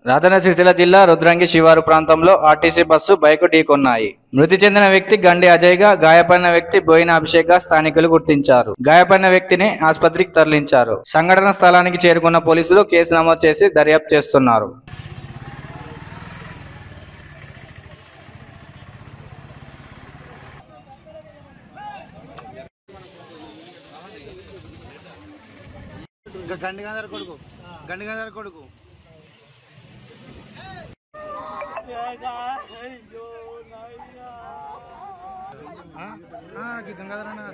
రాజన్న సిరిసిల్ల జిల్లా రుద్రంగి శివారు ప్రాంతంలో ఆర్టీసీ బస్సు బైకు ఢీకొన్నాయి మృతి చెందిన వ్యక్తి గండి అజయ్ గా గాయపడిన వ్యక్తి బోయిన అభిషేక్ గా స్థానికులు గుర్తించారు గాయపడిన వ్యక్తిని ఆసుపత్రికి తరలించారు సంఘటన స్థలానికి చేరుకున్న పోలీసులు కేసు నమోదు చేసి దర్యాప్తు చేస్తున్నారు గ- గండి గంధార కొడుకు గండి గంధార కొడుకు ఆ? ఆ, గీ గంగాధర్ అన్న